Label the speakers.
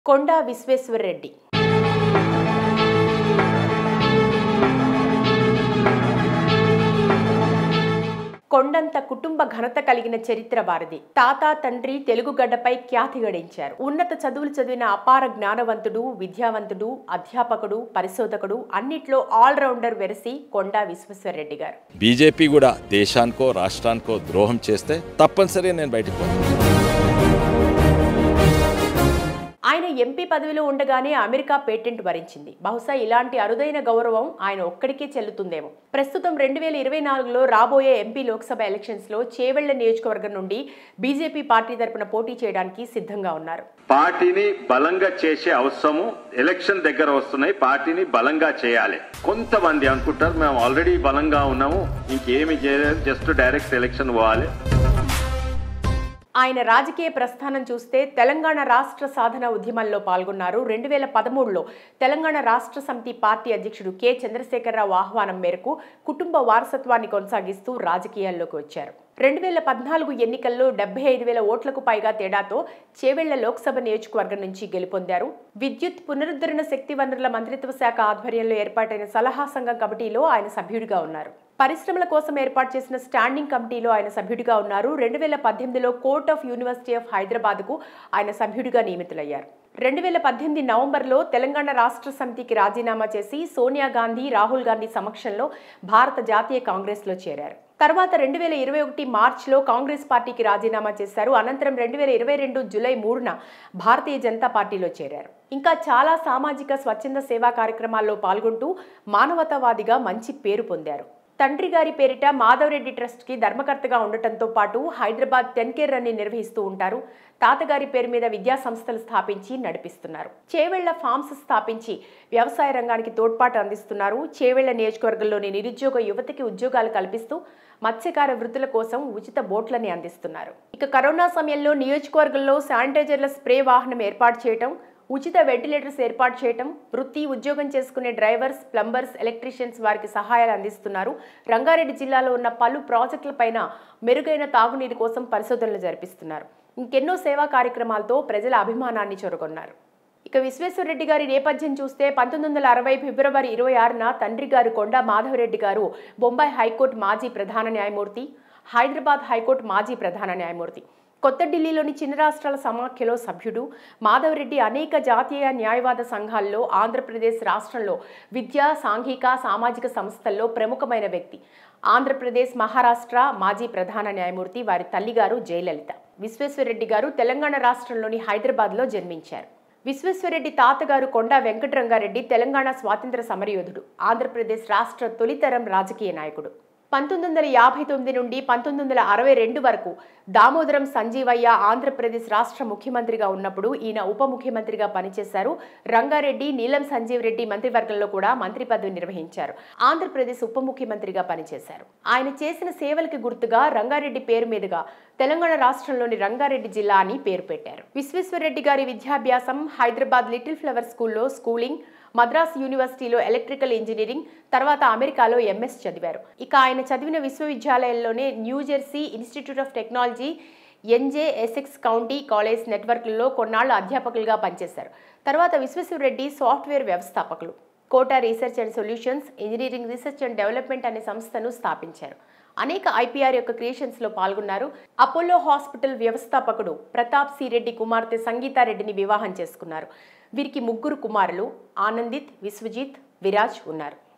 Speaker 1: కొండా విశ్వేశ్వరరెడ్డి కొండంత కుటుంబ ఘనత కలిగిన చరిత్ర వారిది తాత తండ్రి తెలుగు గడ్డపై ఖ్యాతి గడించారు ఉన్నత చదువులు చదివిన అపార జ్ఞానవంతుడు విద్యావంతుడు అధ్యాపకుడు పరిశోధకుడు అన్నిట్లో ఆల్రౌండర్ వెరసి కొండా విశ్వేశ్వరరెడ్డి గారు
Speaker 2: బీజేపీ కూడా దేశానికో రాష్ట్రానికో ద్రోహం చేస్తే తప్పనిసరిగా నేను బయటకు పోతాను
Speaker 1: ఆయన ఎంపీ పదవిలో ఉండగానే అమెరికా పేటెంట్ భరించింది బహుశా ఇలాంటి అరుదైన గౌరవం ఆయన ఒక్కడికే చెల్లుతుందేమో ప్రస్తుతం రెండు వేల ఇరవై నాలుగులో రాబోయే ఎంపీ లోక్సభ ఎలక్షన్స్ లో చేవెళ్ల నియోజకవర్గం నుండి బీజేపీ పార్టీ తరపున పోటీ చేయడానికి సిద్ధంగా ఉన్నారు
Speaker 3: పార్టీని బలంగా చేసే అవసరము ఎలక్షన్ దగ్గర వస్తున్నాయి పార్టీని బలంగా చేయాలి కొంతమంది అనుకుంటారు మేము ఆల్రెడీ బలంగా ఉన్నాము ఇంకేమి చేయలేదు జస్ట్ డైరెక్ట్ ఎలక్షన్ పోవాలి
Speaker 1: ఆయన రాజకీయ ప్రస్థానం చూస్తే తెలంగాణ రాష్ట్ర సాధన ఉద్యమంలో పాల్గొన్నారు రెండు వేల పదమూడులో తెలంగాణ రాష్ట్ర సమితి పార్టీ అధ్యక్షుడు కె చంద్రశేఖరరావు ఆహ్వానం మేరకు కుటుంబ వారసత్వాన్ని కొనసాగిస్తూ రాజకీయాల్లోకి వచ్చారు రెండు వేల పద్నాలుగు ఎన్నికల్లో డెబ్బై ఐదు వేల ఓట్లకు పైగా తేడాతో చేవెళ్ల లోక్సభ నియోజకవర్గం నుంచి గెలుపొందారు విద్యుత్ పునరుద్ధరణ శక్తి వనరుల మంత్రిత్వ శాఖ ఆధ్వర్యంలో ఏర్పాటైన సలహా సంఘం కమిటీలో ఆయన సభ్యుడిగా ఉన్నారు పరిశ్రమల కోసం ఏర్పాటు చేసిన స్టాండింగ్ కమిటీలో ఆయన సభ్యుడిగా ఉన్నారు రెండు వేల పద్దెనిమిదిలో కోర్ట్ ఆఫ్ యూనివర్సిటీ ఆఫ్ హైదరాబాద్కు ఆయన సభ్యుడిగా నియమితులయ్యారు రెండు వేల పద్దెనిమిది నవంబర్లో తెలంగాణ రాష్ట్ర సమితికి రాజీనామా చేసి సోనియా గాంధీ రాహుల్ గాంధీ సమక్షంలో భారత జాతీయ కాంగ్రెస్లో చేరారు తర్వాత రెండు వేల ఇరవై ఒకటి మార్చిలో కాంగ్రెస్ పార్టీకి రాజీనామా చేశారు అనంతరం రెండు వేల ఇరవై రెండు జూలై మూడున భారతీయ జనతా పార్టీలో చేరారు ఇంకా చాలా సామాజిక స్వచ్ఛంద సేవా కార్యక్రమాల్లో పాల్గొంటూ మానవతావాదిగా మంచి పేరు పొందారు తండ్రి గారి పేరిట మాధవరెడ్డి ట్రస్ట్కి ధర్మకర్తగా ఉండటంతో పాటు హైదరాబాద్ టెన్ కేర్ రన్ని నిర్వహిస్తూ ఉంటారు తాతగారి పేరు మీద విద్యా సంస్థలు స్థాపించి నడిపిస్తున్నారు చేవెళ్ల ఫార్మ్స్ స్థాపించి వ్యవసాయ రంగానికి తోడ్పాటు అందిస్తున్నారు చేవెళ్ల నియోజకవర్గంలోని నిరుద్యోగ యువతకి ఉద్యోగాలు కల్పిస్తూ మత్స్యకార వృత్తుల కోసం ఉచిత బోట్లని అందిస్తున్నారు ఇక కరోనా సమయంలో నియోజకవర్గంలో శానిటైజర్ల స్ప్రే వాహనం ఏర్పాటు చేయటం ఉచిత వెంటిలేటర్స్ ఏర్పాటు చేయటం వృత్తి ఉద్యోగం చేసుకునే డ్రైవర్స్ ప్లంబర్స్ ఎలక్ట్రీషియన్స్ వారికి సహాయాలు అందిస్తున్నారు రంగారెడ్డి జిల్లాలో ఉన్న పలు ప్రాజెక్టులపైన మెరుగైన తాగునీరు కోసం పరిశోధనలు జరిపిస్తున్నారు ఇంకెన్నో సేవా కార్యక్రమాలతో ప్రజల అభిమానాన్ని చొరగొన్నారు ఇక విశ్వేశ్వరరెడ్డి గారి నేపథ్యం చూస్తే పంతొమ్మిది వందల అరవై ఫిబ్రవరి ఇరవై ఆరున తండ్రి గారు కొండా మాధవరెడ్డి గారు బొంబాయి హైకోర్టు మాజీ ప్రధాన న్యాయమూర్తి హైదరాబాద్ హైకోర్టు మాజీ ప్రధాన న్యాయమూర్తి కొత్త ఢిల్లీలోని చిన్న రాష్ట్రాల సమాఖ్యలో సభ్యుడు మాధవరెడ్డి అనేక జాతీయ న్యాయవాద సంఘాల్లో ఆంధ్రప్రదేశ్ రాష్ట్రంలో విద్యా సాంఘిక సామాజిక సంస్థల్లో ప్రముఖమైన వ్యక్తి ఆంధ్రప్రదేశ్ మహారాష్ట్ర మాజీ ప్రధాన న్యాయమూర్తి వారి తల్లిగారు జయలలిత విశ్వేశ్వరరెడ్డి గారు తెలంగాణ రాష్ట్రంలోని హైదరాబాద్లో జన్మించారు విశ్వేశ్వరరెడ్డి తాతగారు కొండా వెంకటరంగారెడ్డి తెలంగాణ స్వాతంత్ర సమరయోధుడు ఆంధ్రప్రదేశ్ రాష్ట్ర తొలితరం రాజకీయ నాయకుడు పంతొమ్మిది వందల యాభై తొమ్మిది నుండి పంతొమ్మిది వందల అరవై రెండు వరకు దామోదరం సంజీవయ్య ఆంధ్రప్రదేశ్ రాష్ట్ర ముఖ్యమంత్రిగా ఉన్నప్పుడు ఈయన ఉప ముఖ్యమంత్రిగా పనిచేశారు రంగారెడ్డి నీలం సంజీవ్ రెడ్డి మంత్రివర్గంలో కూడా మంత్రి పదవి నిర్వహించారు ఆంధ్రప్రదేశ్ ఉప ముఖ్యమంత్రిగా పనిచేశారు ఆయన చేసిన సేవలకి గుర్తుగా రంగారెడ్డి పేరు మీదుగా తెలంగాణ రాష్ట్రంలోని రంగారెడ్డి జిల్లా అని పేరు పెట్టారు విశ్వేశ్వరరెడ్డి గారి విద్యాభ్యాసం హైదరాబాద్ లిటిల్ ఫ్లవర్ స్కూల్లో స్కూలింగ్ మద్రాస్ యూనివర్సిటీలో ఎలక్ట్రికల్ ఇంజనీరింగ్ తర్వాత అమెరికాలో ఎంఎస్ చదివారు ఇక ఆయన చదివిన విశ్వవిద్యాలయంలోనే New Jersey institute of technology NJ Essex county college నెట్వర్క్లలో కొన్నాళ్లు అధ్యాపకులుగా పనిచేశారు తర్వాత విశ్వేశ్వరరెడ్డి సాఫ్ట్వేర్ వ్యవస్థాపకులు Kota research and solutions engineering research and development అనే సంస్థను స్థాపించారు అనేక ఐపీఆర్ యొక్క క్రియేషన్స్ లో పాల్గొన్నారు అపోలో హాస్పిటల్ వ్యవస్థాపకుడు ప్రతాప్ సి రెడ్డి కుమార్తె సంగీతారెడ్డిని వివాహం చేసుకున్నారు వీరికి ముగ్గురు కుమారులు ఆనందిత్ విశ్వజిత్ విరాజ్ ఉన్నారు